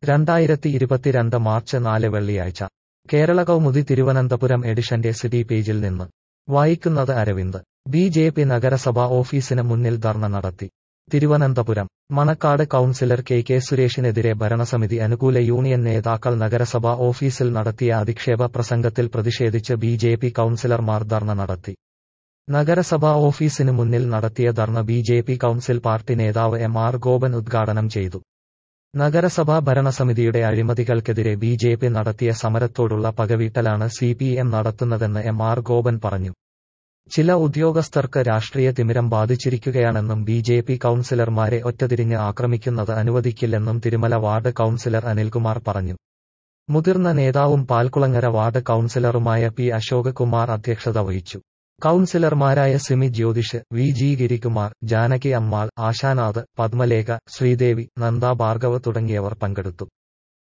രണ്ടായിരത്തി ഇരുപത്തിരണ്ട് മാർച്ച് നാല് വെള്ളിയാഴ്ച കേരള കൗമുദി തിരുവനന്തപുരം എഡിഷന്റെ സിറ്റി പേജിൽ നിന്ന് വായിക്കുന്നത് അരവിന്ദ് ബി ജെ പി നഗരസഭാ ഓഫീസിന് മുന്നിൽ ധർണ നടത്തി Thiruvananthapuram Manacaud councillor K K സുരേഷിനെതിരെ ഭരണസമിതി അനുകൂല യൂണിയൻ നേതാക്കൾ നഗരസഭാ ഓഫീസിൽ നടത്തിയ അധിക്ഷേപ പ്രസംഗത്തിൽ പ്രതിഷേധിച്ച് ബി ജെ പി കൌൺസിലർമാർ ധർണ നടത്തി നഗരസഭാ ഓഫീസിന് മുന്നിൽ നടത്തിയ dharna B J P council party നേതാവ് എം ആർ ഗോപൻ ഉദ്ഘാടനം ചെയ്തു നഗരസഭാ ഭരണസമിതിയുടെ അഴിമതികൾക്കെതിരെ ബി ജെ പി നടത്തിയ സമരത്തോടുള്ള പകവീട്ടലാണ് സി പി എം നടത്തുന്നതെന്ന് എം ആർ ഗോപൻ പറഞ്ഞു ചില ഉദ്യോഗസ്ഥർക്ക് രാഷ്ട്രീയ തിമിരം ബാധിച്ചിരിക്കുകയാണെന്നും ബി ജെ പി കൌൺസിലർമാരെ ഒറ്റതിരിഞ്ഞ് ആക്രമിക്കുന്നത് അനുവദിക്കില്ലെന്നും തിരുമല വാർഡ് കൌൺസിലർ അനിൽകുമാർ പറഞ്ഞു മുതിർന്ന നേതാവും പാൽക്കുളങ്ങര വാർഡ് കൌൺസിലറുമായ പി അശോക് കുമാർ അധ്യക്ഷത വഹിച്ചു കൌൺസിലർമാരായ സിമി ജ്യോതിഷ് വി ജി ഗിരികുമാർ ജാനകി അമ്മാൾ ആശാനാഥ് പത്മലേഖ ശ്രീദേവി നന്ദ ഭാർഗവ് തുടങ്ങിയവർ പങ്കെടുത്തു